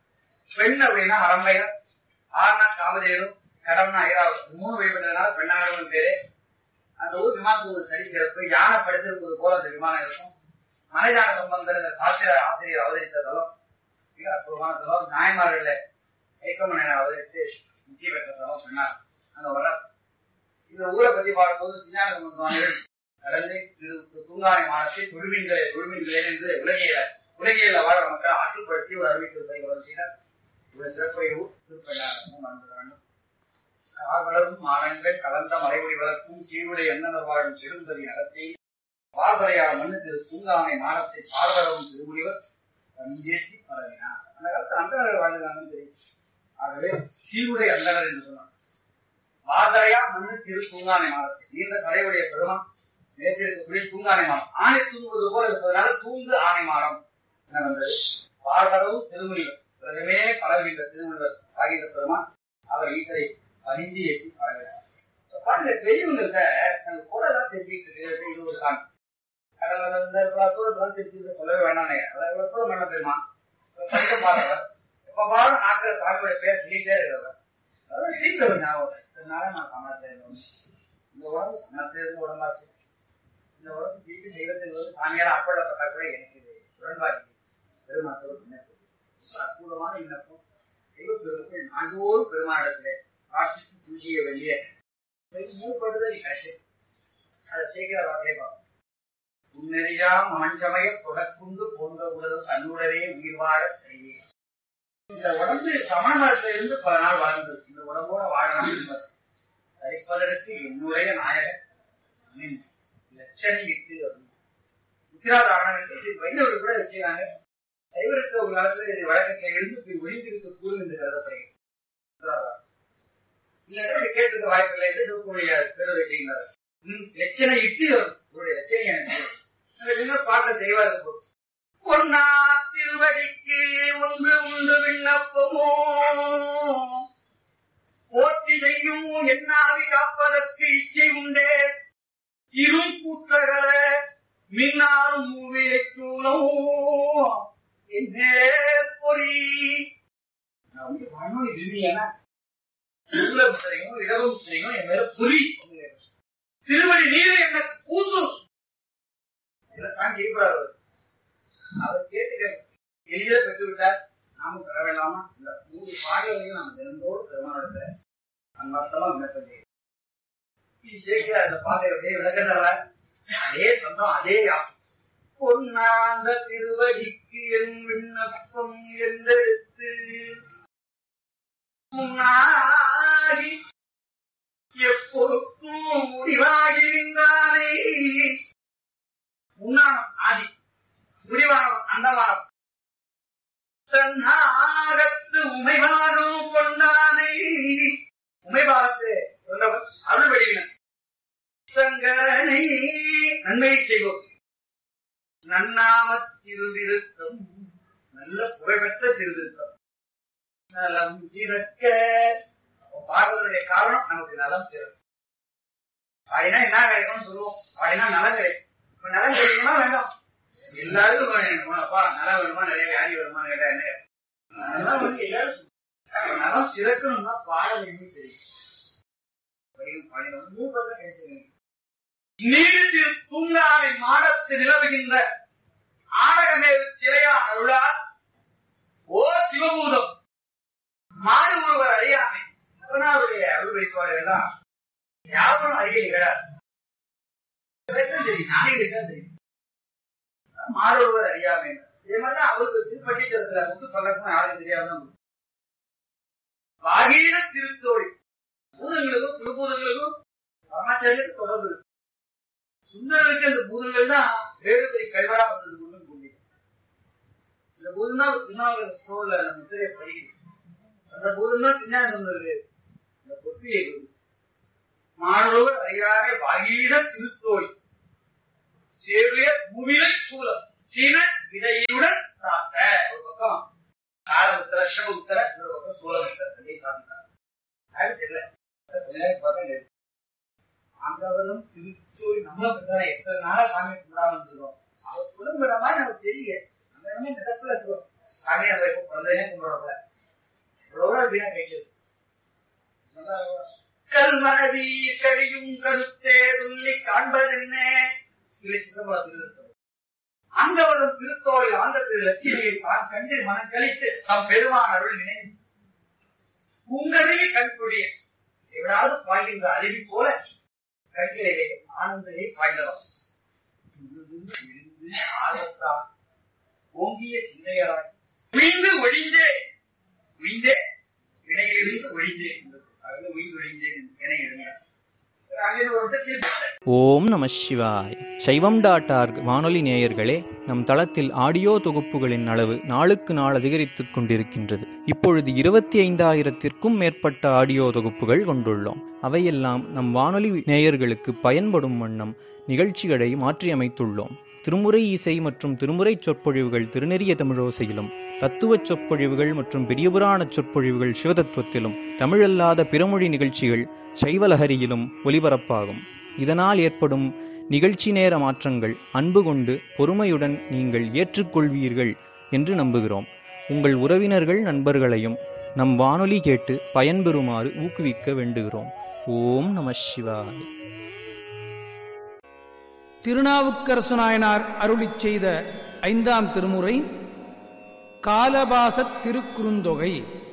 பெண் அப்படின்னா அரம்பையர் ஆறுனா காமதேவரும் கடம்னா ஐராவதம் மூணு வழிபட்டதுனால பெண்ணாகரம் பேரு அந்த ஊர் விமானத்துக்கு ஒரு தனி சிறப்பு யானை படுத்திருப்பது போல அந்த விமானம் இருக்கும் மனைதான சம்பந்தர் இந்த சாஸ்திர ஆசிரியர் அவதரித்த தலம் மிக அற்புதமான தலம் நாயன்மார்கள ஏக்கமனை அவதரித்து முக்கிய பெற்ற தலம் பெண்ணார் அந்த வர இந்த ஊரை பத்தி பாடும்போது சிஞ்ஞான சம்பந்தமானவர்கள் கடந்து திரு- தூங்கானை மானத்தை தொழுமீன்களே தொழுமீன்களே என்று உலகியல உலகியல வாழ மக்கள் ஆற்றுப்படுத்தி ஒரு அறிவித்து செய்கிறார் இவ்வளவு சிறப்பையும் திருப்பெண்ணாகவும் மறந்துட வேண்டும் கார்வளரும் மானங்கள் கலந்த மறைமொழி வளர்க்கும் கீழுடைய எண்ணனர் வாழும் செருந்ததி நடத்தி பார்வரையார் மண்ணு திரு தூங்கானை மானத்தை பார்வரவும் திருமுனிவர் பஞ்சேற்றி பரவினார் அந்த காலத்து அந்தனர் வாழ்ந்தாங்கன்னு தெரியும் ஆகவே கீழுடைய அந்தனர் என்று சொன்னார் பார்வரையா மண்ணு திரு தூங்கானை மானத்தை நீண்ட தலையுடைய பெருமான் நேற்றிருக்கக்கூடிய தூங்கானை மானம் ஆணை தூங்குவது போல இருப்பதனால தூங்கு ஆணை மானம் என்ன வந்தது பார்வரவும் திருமுனிவர் உலகமே பரவுகின்ற திருமுனிவர் ஆகின்ற பெருமான் அவர் ஈசரை பணிந்து ஏற்றி பழகிறார் பாருங்க பெரியவங்கள்ட்ட நம்ம கூட தான் தெரிஞ்சுட்டு இருக்கிறது இது ஒரு சாமி கடவுள் இந்த சூரத்தான் தெரிஞ்சுட்டு சொல்லவே வேணானே அதாவது சூரம் என்ன தெரியுமா படிக்க பாருவர் எப்ப பாரு நாக்கு சாமியோட பேர் சொல்லிட்டே இருக்கிறவர் அதாவது வீட்டுல ஒரு ஞாபகம் இதனால நான் சமணத்தை இந்த உடம்பு சமணத்தை இருந்து உடம்பாச்சு இந்த உடம்பு திருப்பி செய்வதற்கு வந்து சாமியார் அப்பள்ளப்பட்டா கூட எனக்கு இது உடன்பாடு பெருமாத்தோடு விண்ணப்பம் அற்புதமான விண்ணப்பம் தெய்வ பெருமக்கள் நாள்தோறும் பெருமானிடத்திலே பிரார்த்தித்து பூஜைய வெளியே மூப்படுதல் கஷ்டம் அதை செய்கிற வார்த்தை பார்ப்போம் உன்னெறியாம் மஞ்சமய தொடக்குண்டு போன்ற உலகம் தன்னுடனே உயிர் வாழ செய்ய இந்த உடம்பு சமண மரத்துல இருந்து பல நாள் வாழ்ந்தது இந்த உடம்போட வாழணும் என்பது தரிப்பதற்கு என்னுடைய நாயகன் நின் லட்சணை விட்டு உத்திராதாரணம் வைணவர் கூட வச்சுக்கிறாங்க சைவருக்கு ஒரு காலத்துல இது வழக்கத்துல இருந்து போய் ஒழிந்திருக்க கூறு என்று கருதப்படுகிறது உத்திராதாரணம். இல்லைன்னா இப்படி கேட்டிருக்க வாய்ப்பில்லை என்று சிவக்குடைய பேருரை செய்கிறார் ம், லட்சணை இட்டு உங்களுடைய லட்சணை எனக்கு அந்த சின்ன பாட்டுல தெய்வாத போது பொன்னா திருவடிக்கு ஒன்று உண்டு விண்ணப்பமோ போற்றி செய்யும் என்னாவி காப்பதற்கு இச்சை உண்டே இரும் கூற்றகல மின்னாரும் மூவிலை தூணோ என்னே பொறி நான் வந்து வானொலி விரும்பியேன்னா உள்ளம் தெரியும் இடமும் தெரியும் என் மேல புரி திருவடி நீர் என்ன கூத்து இதெல்லாம் செய்யக்கூடாது அவர். அவர் கேட்டுக்க எளிய பெற்று விட்டார் நாமும் பெற வேண்டாமா இந்த மூன்று பாடல்களையும் நாம் தினந்தோறும் பெருமானத்துல அன்பார்த்தமா விண்ணப்பம் செய்யும் சேர்க்கிற அந்த பாதையுடைய விளக்கத்தால அதே சொந்தம் அதே யாம் பொன்னாந்த திருவடிக்கு என் விண்ணப்பம் என்றெடுத்து முன்னாகி எப்பொருக்கும் முடிவாகிருந்தானே உண்ணானம் ஆதி முடிவானவன் அந்தமானவன் தன்னாகத்து உமைவாதம் கொண்டானை உமைவாதத்தை கொண்டவன் அருள் வெளியினர் சங்கரனை நன்மை செய்வோம் நன்னாம திருவிருத்தம் நல்ல புகழ்பெற்ற திருவிருத்தம் நலம் சிறக்க அப்ப பாடுவதனுடைய காரணம் நமக்கு நலம் சிறக்கும் பாடினா என்ன கிடைக்கும்னு சொல்லுவோம் பாடினா நலம் கிடைக்கும் இப்ப நலம் கிடைக்குமா வேண்டாம் எல்லாருக்கும் வேணும். அப்பா நலம் வேணுமா நிறைய வியாதி வருமா கேட்டா என்ன நலம் வந்து எல்லாரும் சொல்லுவாங்க. அப்ப நலம் சிறக்கணும்னா பாட வேணும்னு தெரியும் படியும் பாடினோம் மூணு பக்கம் கிடைச்சிருக்கீங்க நீடித்து தூங்கானை மாடத்து நிலவுகின்ற ஆடகமே சிலையான அருளால் ஓ சிவபூதம் மாடு ஒருவர் அறியாமை சிவனாருடைய அருள் வைப்பாடு எல்லாம் யாரும் அறிய நிகழாது இவருக்கும் தெரியும் ஞானிகளுக்கு தான் தெரியும் மாடு ஒருவர் அறியாமை இதே மாதிரிதான் அவருக்கு திருப்பட்டிச்சரத்துல முத்து பல்லக்கும் யாரும் தெரியாம வாகீன திருத்தோழி பூதங்களுக்கும் சிவபூதங்களுக்கும் பரமாச்சாரியருக்கு தொடர்பு இருக்கு சுந்தரருக்கு அந்த பூதங்கள் தான் வேடுபடி கைவரா வந்தது ஒன்றும் பூமி இந்த பூதம் தான் திருநாள் ஸ்டோர்ல அந்த முத்திரையை படிக்குது அந்த பூதம் தான் சின்ன சுந்தருக்கு இந்த பொற்பியை கொடுக்குது மாணவர் அறியாரை வகீர திருத்தோய் சேவிய பூவிலை சூலம் சீன விடையுடன் சாத்த ஒரு பக்கம் கால உத்தர சிவ உத்தர இன்னொரு பக்கம் சூலம் உத்தர ரெண்டையும் சாப்பிட்டாங்க அது தெரியல கொஞ்ச நேரம் பார்த்தா இருக்கு. ஆண்டவரும் திருத்தோய் நம்மள பண்ற எத்தனை நாளா சாமி கும்பிடாம இருந்திருக்கோம் அவர் குடும்புற மாதிரி நமக்கு தெரியல நம்ம என்ன மிதப்புல இருக்கோம் சாமி அதை இப்ப குழந்தையே கும்பிடுறோம்ல எவ்வளவு வீணா கேட்குது கல்மனதி கழியும் கருத்தே சொல்லி காண்பதென்ன இல்லை சிதம்பரம் திருத்தம் ஆண்டவரும் திருத்தோயில் ஆண்டத்தில் லட்சியை தான் கண்டு மனம் கழித்து நம் பெருமான் அருள் நினைவு பூங்கருவி கண்கொடிய எவராவது பாய்கின்ற அருவி போல கண்களிலே ஆனந்தமே பாய்ந்தோம் விழுந்து ஆழத்தான் ஓங்கிய சிந்தையராய் விழுந்து ஒழிந்தே ஒழிந்தே வினையிலிருந்து ஒழிந்தேன் அதில் உயிர் ஒழிந்தேன் என எழுதினார் அங்கே ஒரு இடத்தில் ஓம் நம சிவாய் சைவம் டாட் ஆர்க் வானொலி நேயர்களே நம் தளத்தில் ஆடியோ தொகுப்புகளின் அளவு நாளுக்கு நாள் அதிகரித்துக் கொண்டிருக்கின்றது இப்பொழுது இருபத்தி ஐந்தாயிரத்திற்கும் மேற்பட்ட ஆடியோ தொகுப்புகள் கொண்டுள்ளோம் அவையெல்லாம் நம் வானொலி நேயர்களுக்கு பயன்படும் வண்ணம் நிகழ்ச்சிகளை மாற்றியமைத்துள்ளோம் திருமுறை இசை மற்றும் திருமுறை சொற்பொழிவுகள் திருநெறிய தமிழோசையிலும் தத்துவச் சொற்பொழிவுகள் மற்றும் பெரியபுராண சொற்பொழிவுகள் சிவதத்துவத்திலும் தமிழல்லாத பிறமொழி நிகழ்ச்சிகள் சைவலஹரியிலும் ஒலிபரப்பாகும் இதனால் ஏற்படும் நிகழ்ச்சி நேர மாற்றங்கள் அன்பு கொண்டு பொறுமையுடன் நீங்கள் ஏற்றுக்கொள்வீர்கள் என்று நம்புகிறோம் உங்கள் உறவினர்கள் நண்பர்களையும் நம் வானொலி கேட்டு பயன்பெறுமாறு ஊக்குவிக்க வேண்டுகிறோம் ஓம் நம சிவாய் திருநாவுக்கரசு நாயனார் அருளிச் செய்த ஐந்தாம் திருமுறை காலபாசத் திருக்குறுந்தொகை